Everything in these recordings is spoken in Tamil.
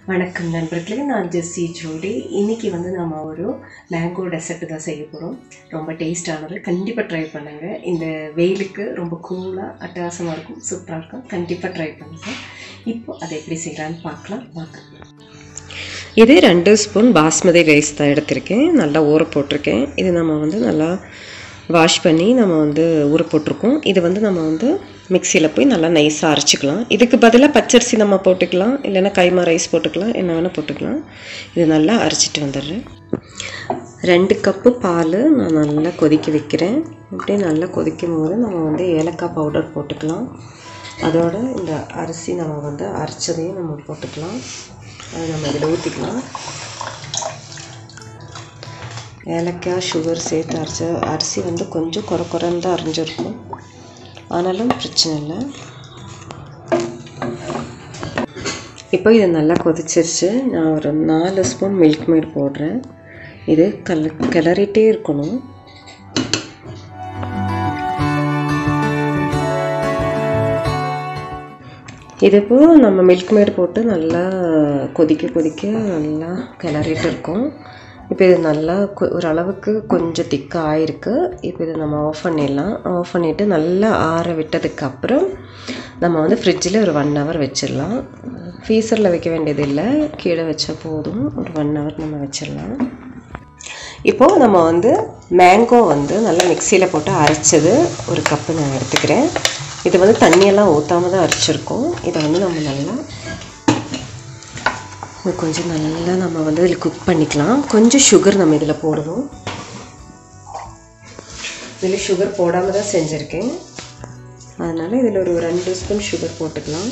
வணக்கம் நண்பர்களே நான் ஜெஸ்ஸி ஜோடி இன்னைக்கு வந்து நம்ம ஒரு மேங்கோ டெசர்ட் தான் செய்ய போகிறோம் ரொம்ப டேஸ்டானது கண்டிப்பாக ட்ரை பண்ணுங்கள் இந்த வெயிலுக்கு ரொம்ப கூலாக அட்டகாசமாக இருக்கும் சூப்பராக இருக்கும் கண்டிப்பாக ட்ரை பண்ணுங்கள் இப்போ அதை எப்படி செய்யலான்னு பார்க்கலாம் வாங்க இது ரெண்டு ஸ்பூன் பாஸ்மதி ரைஸ் தான் எடுத்திருக்கேன் நல்லா ஊற போட்டிருக்கேன் இது நம்ம வந்து நல்லா வாஷ் பண்ணி நம்ம வந்து ஊற போட்டிருக்கோம் இது வந்து நம்ம வந்து மிக்சியில் போய் நல்லா நைஸாக அரைச்சிக்கலாம் இதுக்கு பதிலாக பச்சரிசி நம்ம போட்டுக்கலாம் இல்லைன்னா கைமா ரைஸ் போட்டுக்கலாம் என்ன வேணால் போட்டுக்கலாம் இது நல்லா அரைச்சிட்டு வந்துடுறேன் ரெண்டு கப்பு பால் நான் நல்லா கொதிக்க வைக்கிறேன் அப்படியே நல்லா கொதிக்கும் போது நம்ம வந்து ஏலக்காய் பவுடர் போட்டுக்கலாம் அதோட இந்த அரிசி நம்ம வந்து அரைச்சதையும் நம்ம போட்டுக்கலாம் அதை நம்ம இதில் ஊற்றிக்கலாம் ஏலக்காய் சுகர் சேர்த்து அரைச்ச அரிசி வந்து கொஞ்சம் குறை குறைன்னு தான் அரைஞ்சிருக்கும் ஆனாலும் பிரச்சனை இல்லை இப்போ இது நல்லா கொதிச்சிருச்சு நான் ஒரு நாலு ஸ்பூன் மில்க் மேட் போடுறேன் இது கல கிளறிட்டே இருக்கணும் இதுப்போ நம்ம மில்க் மேட் போட்டு நல்லா கொதிக்க கொதிக்க நல்லா கிளறிட்டு இருக்கோம் இப்போ இது நல்லா கொ- ஓரளவுக்கு கொஞ்சம் திக்காக ஆயிருக்கு இப்போ இதை நம்ம ஆஃப் பண்ணிடலாம் ஆஃப் பண்ணிவிட்டு நல்லா ஆற விட்டதுக்கு அப்புறம் நம்ம வந்து ஃப்ரிட்ஜில் ஒரு ஒன் ஹவர் வச்சிடலாம் ஃப்ரீசரில் வைக்க வேண்டியது இல்லை கீழே வச்சா போதும் ஒரு ஒன் ஹவர் நம்ம வச்சிடலாம் இப்போது நம்ம வந்து மேங்கோ வந்து நல்லா மிக்சியில் போட்டு அரைச்சது ஒரு கப்பு நான் எடுத்துக்கிறேன் இது வந்து தண்ணியெல்லாம் ஊற்றாம தான் அரைச்சிருக்கோம் இதை வந்து நம்ம நல்லா இது கொஞ்சம் நல்லா நம்ம வந்து இதில் குக் பண்ணிக்கலாம் கொஞ்சம் சுகர் நம்ம இதில் போடணும் இதில் சுகர் போடாமல் தான் செஞ்சுருக்கேன் அதனால் இதில் ஒரு ரெண்டு ஸ்பூன் சுகர் போட்டுக்கலாம்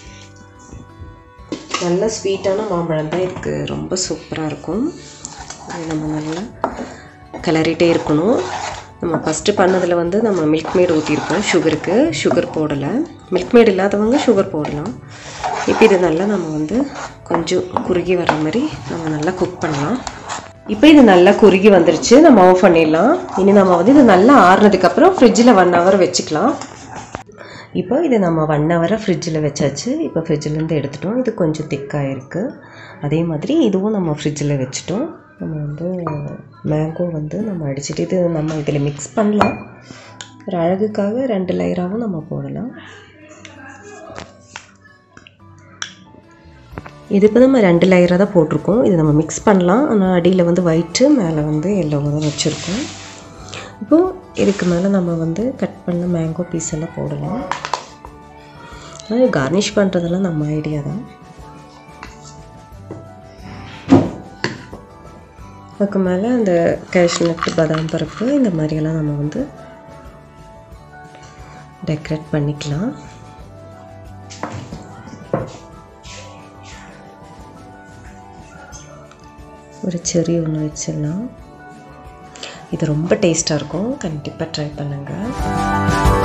நல்ல ஸ்வீட்டான மாம்பழம் தான் இதுக்கு ரொம்ப சூப்பராக இருக்கும் அது நம்ம நல்லா கிளறிட்டே இருக்கணும் நம்ம ஃபஸ்ட்டு பண்ணதில் வந்து நம்ம மில்க் மேட் ஊற்றிருப்போம் சுகருக்கு சுகர் போடலை மில்க் மேட் இல்லாதவங்க சுகர் போடலாம் இப்போ இது நல்லா நம்ம வந்து கொஞ்சம் குறுகி வர மாதிரி நம்ம நல்லா குக் பண்ணலாம் இப்போ இது நல்லா குறுகி வந்துருச்சு நம்ம ஆஃப் பண்ணிடலாம் இனி நம்ம வந்து இது நல்லா ஆறுனதுக்கப்புறம் ஃப்ரிட்ஜில் ஒன் ஹவர் வச்சுக்கலாம் இப்போ இது நம்ம ஒன் ஹவராக ஃப்ரிட்ஜில் வச்சாச்சு இப்போ ஃப்ரிட்ஜிலேருந்து எடுத்துட்டோம் இது கொஞ்சம் திக்காக இருக்குது அதே மாதிரி இதுவும் நம்ம ஃப்ரிட்ஜில் வச்சுட்டோம் நம்ம வந்து மேங்கோ வந்து நம்ம அடிச்சுட்டு இது நம்ம இதில் மிக்ஸ் பண்ணலாம் ஒரு அழகுக்காக ரெண்டு லேயராகவும் நம்ம போடலாம் இது இப்போ நம்ம ரெண்டு லேயராக தான் போட்டிருக்கோம் இது நம்ம மிக்ஸ் பண்ணலாம் ஆனால் அடியில் வந்து ஒயிட்டு மேலே வந்து எல்லோவாக தான் வச்சுருக்கோம் இப்போது இதுக்கு மேலே நம்ம வந்து கட் பண்ண மேங்கோ பீஸ் எல்லாம் போடலாம் அது கார்னிஷ் பண்ணுறதெல்லாம் நம்ம ஐடியா தான் அதுக்கு மேலே அந்த கேஷ்நட் பாதாம் பருப்பு இந்த மாதிரியெல்லாம் நம்ம வந்து டெக்கரேட் பண்ணிக்கலாம் ஒரு செரி ஒன்று வச்சிடலாம் இது ரொம்ப டேஸ்ட்டாக இருக்கும் கண்டிப்பாக ட்ரை பண்ணுங்கள்